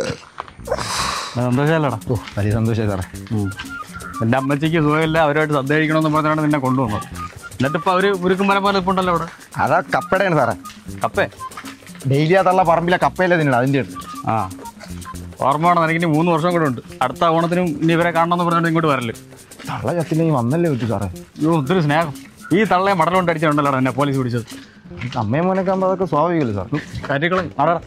സന്തോഷമല്ലടാ ഓ വലിയ സന്തോഷമായി സാറേ എൻ്റെ അമ്മച്ചിക്ക് സുഖമില്ല അവരുമായിട്ട് സദ്യ കഴിക്കണമെന്ന് പറഞ്ഞാണ് നിന്നെ കൊണ്ടുവന്നത് എന്നിട്ട് ഇപ്പൊ അവര് മുരുക്കും മരം പോലെ ഇപ്പുണ്ടല്ലോ അവിടെ അതാ കപ്പടയാണ് സാറേ കപ്പേ ഡെയിലി അതുള്ള പറമ്പിലെ കപ്പയല്ലേ തിന്നണം അതിൻ്റെ ഉണ്ട് ആ ഓർമ്മ വേണം എനിക്ക് ഇനി മൂന്ന് വർഷം കൂടെ ഉണ്ട് അടുത്ത ഓണത്തിനും ഇനി ഇവരെ കാണണമെന്ന് പറഞ്ഞുകൊണ്ട് ഇങ്ങോട്ട് വരല് തള്ള ചത്തില്ലെങ്കിൽ വന്നല്ലേ പറ്റൂ സാറേ അയ്യോ ഒത്തിരി സ്നേഹം ഈ തള്ളയെ മടലുകൊണ്ട് അടിച്ചിട്ടുണ്ടല്ലോ എന്നെ പോലീസ് പിടിച്ചത് അമ്മയും മോനൊക്കെ ആകുമ്പോൾ അതൊക്കെ സ്വാഭാവികമല്ലേ സാർ കാര്യങ്ങളും നട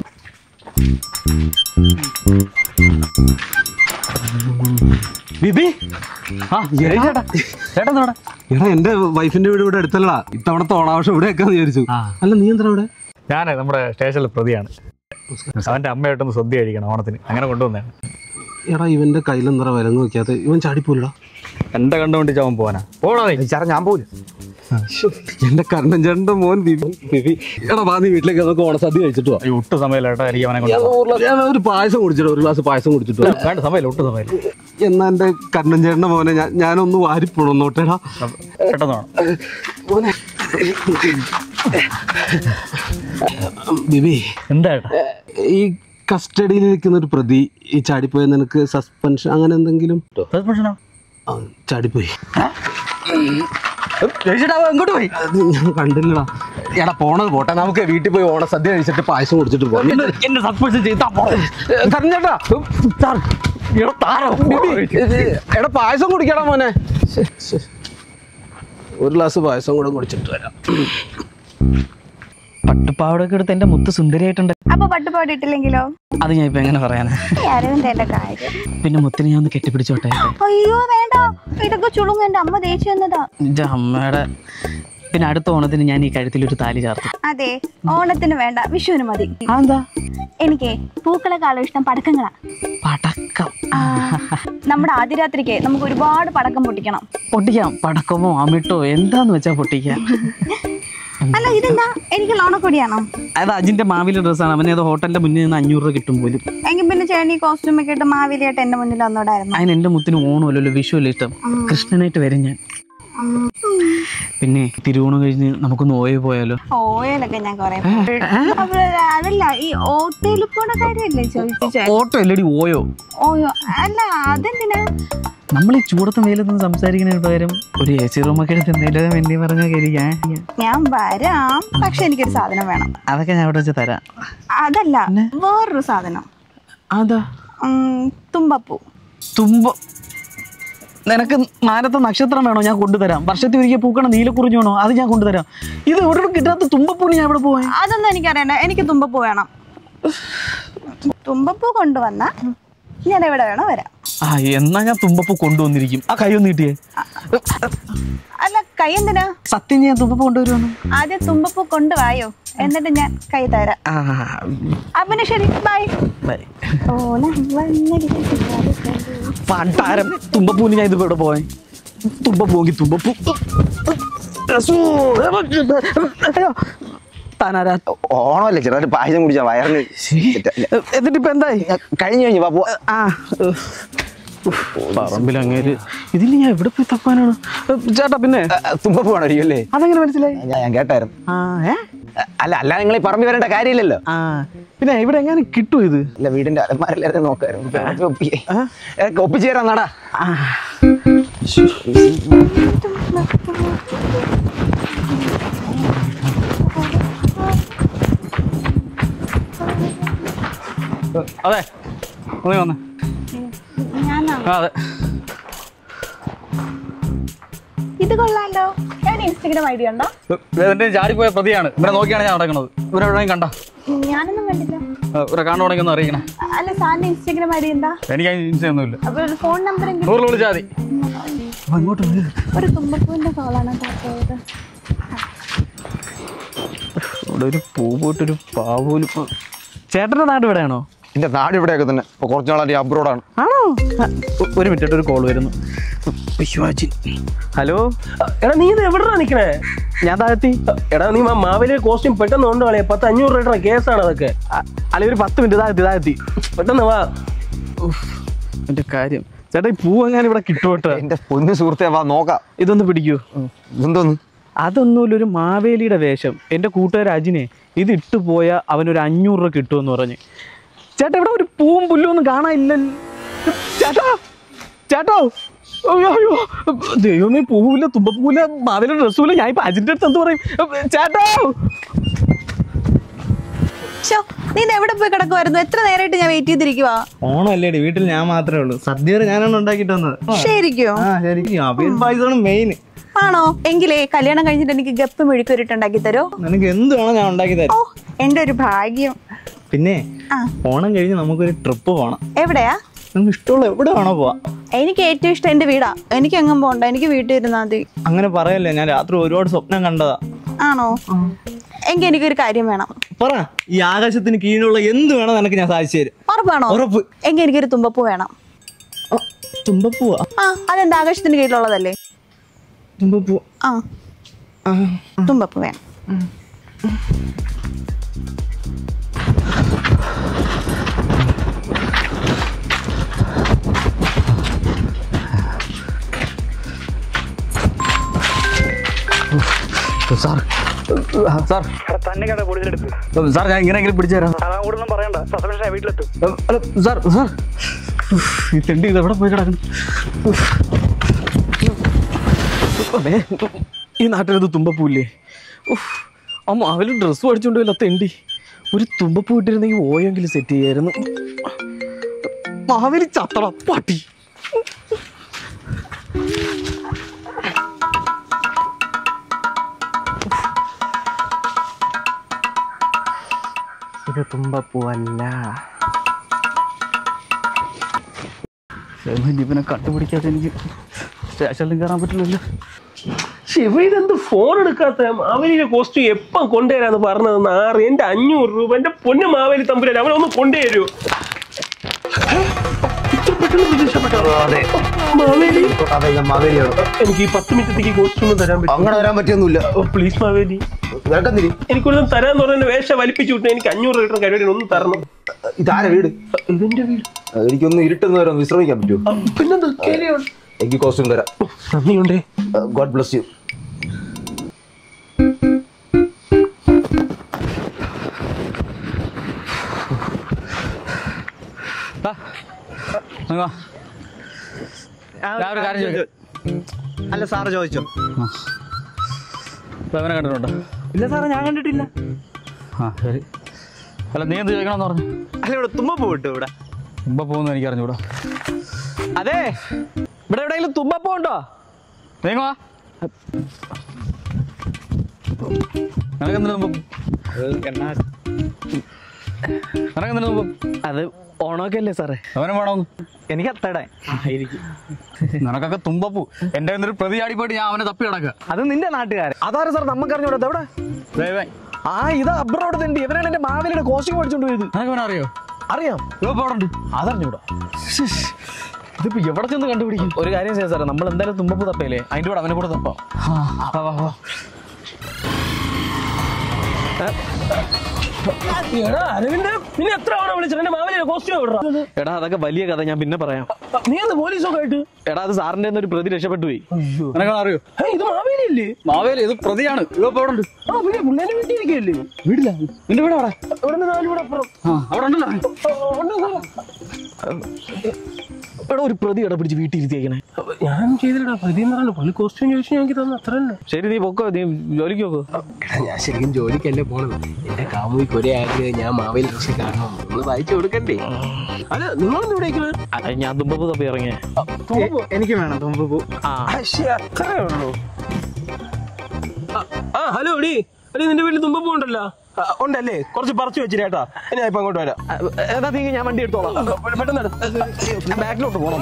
ബിബി ആ ചേട്ടാ ചേട്ടൻ ഇവിടെ എടാ എന്റെ വൈഫിന്റെ വീട് ഇവിടെ അടുത്തല്ലടാ ഇത്തവണത്തെ ഓണാഘോഷം ഇവിടെ വെക്കാന്ന് വിചാരിച്ചു അല്ല നീ എന്താ ഇവിടെ ഞാൻ നമ്മുടെ സ്റ്റേഷനിലെ പ്രതിയാണ് അവന്റെ അമ്മയായിട്ടൊന്ന് സദ്യ കഴിക്കണം ഓണത്തിന് അങ്ങനെ കൊണ്ടുവന്നതാണ് എടാ ഇവന്റെ കയ്യിലെന്താ വിലങ്ങ് വെക്കാത്ത ഇവൻ ചാടിപ്പോലടാ എന്റെ കണ്ടുകൊണ്ട് ചവൻ പോവാനാ പോടാ നീ സാറേ ഞാൻ പോലും എന്റെ കണ്ണൻ ചേട്ടന്റെ മോൻ ബിബി ബിബി എടാ വാ നീ വീട്ടിലേക്ക് നമുക്ക് ഓണസദ്യ കഴിച്ചിട്ട് വാ ഈ ഒട്ട് സമയമില്ലാട്ടോ എനിക്ക് അവനെ കൊണ്ട് ഞാൻ ഒരു ഗ്ലാസ്- ഞാൻ ഒരു പായസം കുടിച്ചിട്ട് ഒരു ഗ്ലാസ് പായസം കുടിച്ചിട്ട് വാ. വേണ്ട സമയമില്ല ഒട്ട് സമയമില്ല എന്നാ എന്റെ കണ്ണൻ ചേട്ടന്റെ മോനെ ഞാൻ ഞാനൊന്ന് വാരിപ്പോണോട്ടേടാ പെട്ടെന്ന് വേണം മോനെ ബിബി എന്താ ഏട്ടാ ഈ കസ്റ്റഡിയിൽ ഇരിക്കുന്ന ഒരു പ്രതി ഈ ചാടിപ്പോയ നിനക്ക് സസ്പെൻഷൻ അങ്ങനെ എന്തെങ്കിലും സസ്പെൻഷനോ ആ, ചാടിപ്പോയി എങ്ങോട്ട് പോയി അത് ഞാൻ കണ്ടില്ലടാ എടാ പോണത് പോട്ടെ നമുക്ക് വീട്ടിൽ പോയി ഓണസദ്യ കഴിച്ചിട്ട് പായസം കുടിച്ചിട്ട് പോകാം എന്റെ സസ്പെൻഷൻ ചെയ്താ കറിഞ്ഞേട്ടാ എടാ പായസം കുടിക്കടാ മോനെ ശ്ശെ, ശ്ശെ. ഒരു ഗ്ലാസ് പായസം കൂടെ കുടിച്ചിട്ട് വരാം പട്ടുപാവടൊക്കെ എടുത്ത് എന്റെ മുത്ത് സുന്ദരിയായിട്ടുണ്ട് അപ്പൊ പട്ടുപാട് ഇട്ടില്ലെങ്കിലോ അത് ഞാൻ ഇപ്പൊ എങ്ങനെ പറയാനാ ഈ അരവിന്ദന്റെ കാര്യം പിന്നെ മുത്തിനെ ഞാൻ ഒന്ന് കെട്ടിപ്പിടിച്ചോട്ടെ അയ്യോ വേണ്ട ഇതൊക്കെ ചുളുങ്ങ എന്റെ അമ്മ ദേഷ്യം എന്നതാ എന്റെ അമ്മയുടെ പിന്നെ അടുത്ത ഓണത്തിന് ഞാൻ ഈ കഴുത്തിലൊരു താലി ചാർത്തും അതെ ഓണത്തിന് വേണ്ട വിഷുവിന് മതി അതെന്താ എനിക്ക് പൂക്കളെക്കാളും ഇഷ്ടം പടക്കങ്ങളാ പടക്കം നമ്മുടെ ആദ്യരാത്രിക്ക് നമുക്ക് ഒരുപാട് പടക്കം പൊട്ടിക്കണം പൊട്ടിക്കാം പടക്കമോ അമിട്ടോ എന്താന്ന് വെച്ചാ പൊട്ടിക്കാം അല്ല ഇതെന്താ എനിക്ക് ഓണക്കൊടിയാണോ അത് അജിന്റെ മാവിലെ ഡ്രസ്സാണ് അവനെ അത് ഹോട്ടലിന്റെ മുന്നിൽ നിന്ന് അഞ്ഞൂറ് രൂപ കിട്ടും പോലും എങ്കിൽ പിന്നെ ചേണി കോസ്റ്റ്യൂം ഒക്കെ ഇട്ട് മാവേലിയായിട്ട് എന്റെ മുന്നിൽ വന്നോടായിരുന്നു അതിന് എന്റെ മുത്തിന് ഓണമല്ലല്ലോ വിഷുവല്ലേ ഇഷ്ടം കൃഷ്ണനായിട്ട് വരും ഞാൻ പിന്നെ തിരുവോണം കഴിഞ്ഞ് നമുക്കൊന്ന് ഓയെ പോയാലോ ഓയിലൊക്കെ ഞാൻ കൊറേ അപ്പൊ അതല്ല ഈ ഓട്ടോയിൽ പോണ കാര്യമല്ലേ ചോദിച്ചേ ഓട്ടോ അല്ലടി ഓയോ ഓയോ അല്ല അതെന്തിനാ നമ്മൾ ഈ ചൂടത്തും വെയിലത്തും സംസാരിക്കുന്നതിന് പകരം ഒരു എ സി റൂമൊക്കെ എടുത്ത് എന്തെങ്കിലും വേണ്ടി പറഞ്ഞാൽ കഴിക്കാൻ ഞാൻ വരാം പക്ഷെ എനിക്കൊരു സാധനം വേണം അതൊക്കെ ഞാൻ അവിടെ വെച്ച് തരാം അതല്ല വേറൊരു സാധനം അതാ ഉം, തുമ്പപ്പൂ തുമ്പ നിനക്ക് മാനത്തെ നക്ഷത്രം വേണോ ഞാൻ കൊണ്ടുതരാം വർഷത്തിൽ ഒരിക്കൽ പൂക്കണ നീലക്കുറിഞ്ഞു വേണോ അത് ഞാൻ കൊണ്ടുതരാം ഇത് ഇവിടെ കിട്ടാത്ത തുമ്പപ്പൂണി ഞാൻ ഇവിടെ പോവാൻ അതൊന്നും എനിക്കറിയണ്ട എനിക്ക് തുമ്പപ്പൂ വേണം തുമ്പപ്പൂ കൊണ്ടുവന്ന ഞാൻ എവിടെ വേണോ വരാം ആ എന്നാ ഞാൻ തുമ്പപ്പൂ കൊണ്ടുവന്നിരിക്കും ആ കൈ ഒന്ന് കിട്ടിയേ അല്ല കൈ എന്തിനാ സത്യം ഞാൻ തുമ്പപ്പൂ കൊണ്ടുവരുവാണ് ആദ്യം തുമ്പപ്പൂ കൊണ്ടുവായോ എന്നിട്ട് ഞാൻ കൈ തരാം ആ അപ്പനെ ശരി ബൈ ബൈ. ഓണം വന്നടി പണ്ടാരം തുമ്പപ്പൂവിന് ഞാൻ ഇത് ഇവിടെ പോവാൻ തുമ്പപ്പൂങ്കി തുമ്പപ്പൂ അയ്യോ, താനാരാ ഓണമല്ലേ ചെറുതായിട്ട് പായസം കുടിച്ചാൽ വയറിന് സെറ്റല്ല. എന്നിട്ട് ഇപ്പൊ എന്തായി കഴിഞ്ഞു കഴിഞ്ഞു വാ പോവാ ആ പറമ്പിൽ അങ്ങേര് ഇതിന് ഞാൻ എവിടെ പോയി തപ്പാനാണ് ചേട്ടാ പിന്നെ തുമ്പപ്പ് വേണോ അല്ലേ അതെങ്ങനെ മനസ്സിലായി ഞാൻ ഞാൻ കേട്ടായിരുന്നു ആ ഏ അല്ല അല്ല നിങ്ങൾ ഈ പറമ്പി വരേണ്ട കാര്യമില്ലല്ലോ ആ പിന്നെ ഇവിടെ എങ്ങനെ കിട്ടും ഇത് അല്ല വീടിന്റെ അലമാരെല്ലാരും നോക്കായിരുന്നു ഒപ്പിക്കേ ഒപ്പിച്ചു തരാം നാടാ അതെ ഒന്ന് വന്ന് ഞാനാ ആ അതെ ഇത് കൊള്ളാലോ എവിടെ ഇൻസ്റ്റഗ്രാം ഐ ഡി ഉണ്ടോ എന്റെ ചാടിപ്പോയ പ്രതിയാണ് ഇവരെ നോക്കിയാണ് ഞാൻ നടക്കുന്നത് ഇവരെ എവിടെയും കണ്ട ഞാനൊന്നും കണ്ടില്ല ഇവരെ കാണുവാണെങ്കിൽ ഒന്ന് അറിയിക്കണേ അല്ല സാറിന്റെ ഇൻസ്റ്റഗ്രാം ഐ ഡി എന്താ എനിക്ക് ഇൻസ്റ്റൊന്നുമില്ല അപ്പൊ ഒരു ഫോൺ നമ്പർ എങ്കിലും നൂറിൽ വിളിച്ചാൽ മതി അങ്ങോട്ട് വരൂ. ഒരു തുമ്പപ്പൂവിന്റെ കോളാണ് താത്തത് ഇവിടെ ഒരു പൂ പോയിട്ടൊരു പാവൂല് ഇപ്പൊ ചേട്ടന്റെ നാട് ഇവിടെയാണോ എന്റെ നാട് ഇവിടെയൊക്കെ തന്നെ ഇപ്പൊ കുറച്ച് നാളായിട്ട് അബ്രോഡാണ് ആണോ ആ, ഒ- ഒരു മിനിറ്റ് ഒരു കോൾ വരുന്നു വിശ്വാജിൻ ഹലോ എടാ നീ ഇത് എവിടെയാ നിക്കണേ ഞാൻ താഴ്ത്തി എടാ നീ മാ- മാവേലിയുടെ കോസ്റ്റ്യൂം പെട്ടെന്ന് കൊണ്ട് കളയാ പത്ത് അഞ്ഞൂറ് രൂപയുടെ കേസാണ് അതൊക്കെ അല്ലെ ഒരു പത്ത് മിനിറ്റ് താഴ്ത്തി താഴ്ത്തി പെട്ടെന്ന് വാ എന്റെ കാര്യം ചേട്ടാ ഈ പൂ എങ്ങനെ ഇവിടെ കിട്ടുവട്ടെ എന്റെ പൊന്നു സുഹൃത്തെ വാ നോക്കാം ഇതൊന്ന് പിടിക്കൂ ഇതെന്തോന്ന് അതൊന്നുമില്ല ഒരു മാവേലിയുടെ വേഷം എൻ്റെ കൂട്ടുകാർ അജിനെ ഇത് ഇട്ട് പോയാൽ അവനൊരു അഞ്ഞൂറ് രൂപ കിട്ടുമെന്ന് പറഞ്ഞ് ചേട്ടാ ഇവിടെ ഒരു പൂവും പുല്ലും ഒന്നും കാണാനില്ലല്ലോ ചേട്ടാ ചേട്ടോ അയ്യോ അയ്യോ ദൈവമേ പൂവില്ല തുമ്പപ്പൂവില്ല മാവില ഡ്രസ്സുമില്ല ഞാൻ ഇപ്പൊ അജിന്റെ അടുത്ത് എന്ത് പറയും ചേട്ടോ ഷോ നീ ഇത് എവിടെ പോയി കിടക്കുമായിരുന്നു എത്ര നേരമായിട്ട് ഞാൻ വെയിറ്റ് ചെയ്തിരിക്കുവാ ഓണമല്ലേടി വീട്ടിൽ ഞാൻ മാത്രമേ ഉള്ളൂ സദ്യ വരെ ഞാനാണ് ഉണ്ടാക്കിയിട്ട് വന്നത് ശരിക്കോ ആ ശരിക്കും അവിയൽ പായസമാണ് മെയിൻ ആണോ എങ്കിലേ കല്യാണം കഴിഞ്ഞിട്ട് എനിക്ക് ഗപ്പ് മെഴുക്കുരുട്ടുണ്ടാക്കി തരോ നിനക്ക് എന്ത് വേണം ഞാൻ ഉണ്ടാക്കി ഓ തരാം എന്റെ ഒരു ഭാഗ്യം പിന്നെ ആ. ഓണം കഴിഞ്ഞ് നമുക്കൊരു ട്രിപ്പ് പോകണം എവിടെയാ നമുക്ക് ഇഷ്ടമുള്ള എവിടെ വേണോ പോവാം എനിക്ക് ഏറ്റവും ഇഷ്ടം എന്റെ വീടാ എനിക്ക് എങ്ങും പോണ്ട എനിക്ക് വീട്ടിൽ ഇരുന്നാ മതി അങ്ങനെ പറയല്ലേ ഞാൻ രാത്രി ഒരുപാട് സ്വപ്നം കണ്ടതാ ആണോ എങ്കിൽ എനിക്കൊരു കാര്യം വേണം പറ ഈ ആകാശത്തിന് കീഴിലുള്ള എന്ത് വേണം നിനക്ക് ഞാൻ സാധിച്ചു തരും ഉറപ്പാണോ ഉറപ്പ്. എങ്കിൽ എനിക്കൊരു തുമ്പപ്പൂ വേണം തുമ്പപ്പൂവാ ആ അതെന്താ ആകാശത്തിന് കീഴിലുള്ളതല്ലേ തുമ്പപ്പൂ ആ ആ തുമ്പപ്പൂ വേണം സാർ സാർ സാർ ഞാൻ ഇങ്ങനെയെങ്കിലും പിടിച്ചു തരാം അല്ല സാർ സാർ ഉഫ്, ഈ തെണ്ടി ഇത് എവിടെ പോയി കിടക്കുന്നു അതെ ഈ നാട്ടിലത് തുമ്പപ്പൂല്ലേ ഉഫ്, ആ മാവിൽ ഡ്രസ്സ് അടിച്ചോണ്ട് വല്ല തെണ്ടി ഒരു തുമ്പപ്പൂ ഇട്ടിരുന്നെങ്കിൽ ഓയെങ്കിലും സെറ്റ് ചെയ്യായിരുന്നു മാവേലി ചത്തള പട്ടി ഇത് തുമ്പപ്പൂവല്ല ദൈവമേ, ഇവനെ കണ്ടുപിടിക്കാതെ എനിക്ക് സ്റ്റേഷനിലും കയറാൻ പറ്റില്ലല്ലോ ശിവ ഇതെന്ത് ഫോൺ എടുക്കാത്ത മാവേലിയുടെ കോസ്റ്റ്യൂം എപ്പം കൊണ്ടുവരാന്ന് പറഞ്ഞത് ആറ് എന്റെ അഞ്ഞൂറ് രൂപ എന്റെ പൊന്ന് മാവേലി തമ്പുരാൻ അവനൊന്ന് കൊണ്ടുവരൂ ഇത്ര പെട്ടെന്ന് പ്രത്യക്ഷപ്പെട്ടോ? മാവേലി എനിക്ക് ഈ പത്ത് മിനിറ്റത്തേക്ക് കോസ്റ്റ്യൂം തരാൻ പറ്റും അങ്ങനെ വരാൻ പറ്റിയൊന്നുമില്ല പ്ലീസ് മാവേലി നിനക്കെന്തിരി എനിക്കൊന്നും തരാന്ന് പറഞ്ഞ വേഷ വലിപ്പിച്ചു വിട്ടു എനിക്ക് അഞ്ഞൂറ് രൂപ കിട്ടുന്ന പരിപാടി ഒന്ന് തരണം ഇതാരെ വീട് ഇതെന്റെ വീട് എനിക്കൊന്ന് ഇരുട്ടുന്ന വരെ ഒന്ന് വിശ്രമിക്കാൻ പറ്റുമോ ആ, പിന്നെന്താ കേറിയോ എനിക്ക് കോസ്റ്റ്യൂം തരാം നന്ദിയുണ്ടേ ഗോഡ് ബ്ലസ് യു നിങ്ങൾ വാ. ഞാൻ ഒരു കാര്യം ചോദിക്കാം അല്ല സാറ് ചോദിച്ചോ ഇവനെ കണ്ടിട്ടുണ്ടോ ഇല്ല സാറേ ഞാൻ കണ്ടിട്ടില്ല ആ ശരി അല്ല നീ എന്ത് ചോദിക്കണമെന്ന് പറഞ്ഞു അല്ല ഇവിടെ തുമ്പപ്പൂ കിട്ടും ഇവിടെ മുമ്പ് പോകുന്നു എനിക്ക് അറിഞ്ഞൂടാ അതെ ഇവിടെ എവിടെയെങ്കിലും തുമ്പപ്പൂ ഉണ്ടോ നീങ്ങ വാ നിനക്കെന്തിനു മുമ്പ് നിനക്കെന്തിനു മുമ്പ് അത് ഓണമൊക്കെ അല്ലേ സാറേ അവനും വേണമെന്ന് എനിക്ക് അത്തടെ ആയിരിക്കും നിനക്കൊക്കെ തുമ്പപ്പൂ എന്റെ ഒരു പ്രതി ചാടിപ്പോയിട്ട് ഞാൻ അവനെ തപ്പി കിടക്കുക അത് നിന്റെ നാട്ടുകാരൻ അതാരും സാർ നമുക്ക് അറിഞ്ഞൂടാ എവിടെ ദയവായി ആ ഇത് അബ്രോഡ് തന്നെ ഇവനാണ് എന്റെ മാവേലിയുടെ കോസ്റ്റ്യൂം മേടിച്ചോണ്ട് പോയത് നിനക്ക് അവനെ അറിയോ അറിയാം ഇവ ഇപ്പൊ അവിടെ ഉണ്ട് അതറിഞ്ഞൂടാ ശ്ശ്. ഇതിപ്പോ എവിടെ ചെന്ന് കണ്ടുപിടിക്കും ഒരു കാര്യം ചെയ്യാം സാറേ നമ്മൾ എന്തായാലും തുമ്പപ്പൂ തപ്പയില്ലേ അതിന്റെ കൂടെ അവനെ കൂടെ തപ്പാം ആ, വാ, വാ, വാ. എടാ അരവിന്ദ് പിന്നെ എത്ര തവണ വിളിച്ചത് എന്റെ മാവേലിയുടെ കോസ്റ്റ്യൂം എവിടാ എടാ അതൊക്കെ വലിയ കഥ ഞാൻ പിന്നെ പറയാം നീ എന്ത് പോലീസൊക്കെ ആയിട്ട് എടാ അത് സാറിന്റെ കയ്യിന്ന് ഒരു പ്രതി രക്ഷപ്പെട്ടു പോയി നിനക്ക് അവനെ അറിയോ ഏയ്, ഇത് മാവേലി അല്ലേ മാവേലി ഇത് പ്രതിയാണ് ഇവ ഇപ്പൊ അവിടെ ഉണ്ട് ആ പിന്നെ പുള്ളിന്റെ വീട്ടിൽ ഇരിക്കുകയല്ലേ വീടില്ല നിന്റെ വീട് അവിടെ ഇവിടെ നിന്ന് നാല് വീട് അപ്പുറം ആ അവിടെ ഉണ്ടല്ലോ ആ, ഉണ്ട് സാറേ. എടാ ഒരു പ്രതി എടാ പിടിച്ച് വീട്ടിൽ ഇരുത്തിയേക്കണേ ഞാൻ ചെയ്തില്ലടാ പ്രതി എന്ന് പറഞ്ഞു പുള്ളി കോസ്റ്റ്യൂം ചോദിച്ചു ഞങ്ങൾക്ക് തന്നു അത്ര തന്നെ ശരി നീ പൊക്കോ നീ ജോലിക്ക് പോക്കോ ഞാൻ ശരിക്കും ജോലിക്കല്ലേ പോണത് എന്റെ കാമുവിക്ക് ഒരേ ആഗ്രഹം ഞാൻ മാവേലി കൃഷി കാണണം നമ്മൾ വായിച്ചു കൊടുക്കണ്ടേ അല്ല നിങ്ങളൊന്നും ഇവിടെ അത് ഞാൻ തുമ്പപ്പൂ തപ്പി ഇറങ്ങിയ എനിക്ക് വേണം തുമ്പപ്പൂ ആ അത്രേ ഉള്ളൂ ആ, ആ ഹലോ എടി എടി നിന്റെ വീട്ടിൽ തുമ്പപ്പൂ ഉണ്ടല്ലോ ആ, ഉണ്ടല്ലേ കുറച്ച് പറിച്ചു വെച്ചിരേട്ടാ ഞാൻ ഇപ്പൊ അങ്ങോട്ട് വരാം എന്നാ നീ ഞാൻ വണ്ടി എടുത്തോളാം പെട്ടെന്ന് എടു. ബാക്കിലോട്ട് പോകണം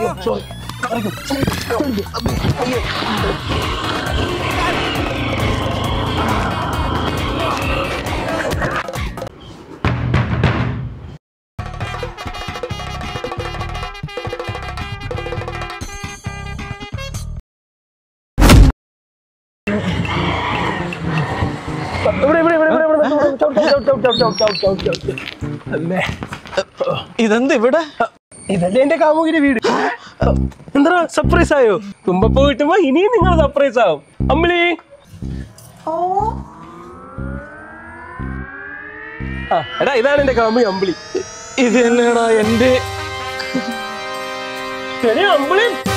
ഇവിടെ ഇവിടെ ഇവിടെ ഇവിടെ ഇവിടെ ചവിട്ട്, ചവിട്ട്, ചവിട്ട്, ചവിട്ട്, ചവിട്ട്, ചവിട്ട്, ചവിട്ട്, ചവിട്ട്. അല്ലേ ഇതെന്ത് ഇവിടെ ഇതല്ലേ എന്റെ കാമുകിന്റെ വീട് എന്താ സർപ്രൈസ് ആയോ തുമ്പപ്പൂ കിട്ടുമ്പോ ഇനിയും നിങ്ങൾ സർപ്രൈസ് ആവും അമ്മിളി ആ എടാ ഇതാണ് എന്റെ കാമുകി അമ്പിളി ഇത് തന്നെയാടാ എന്റെ എടേ അമ്പിളി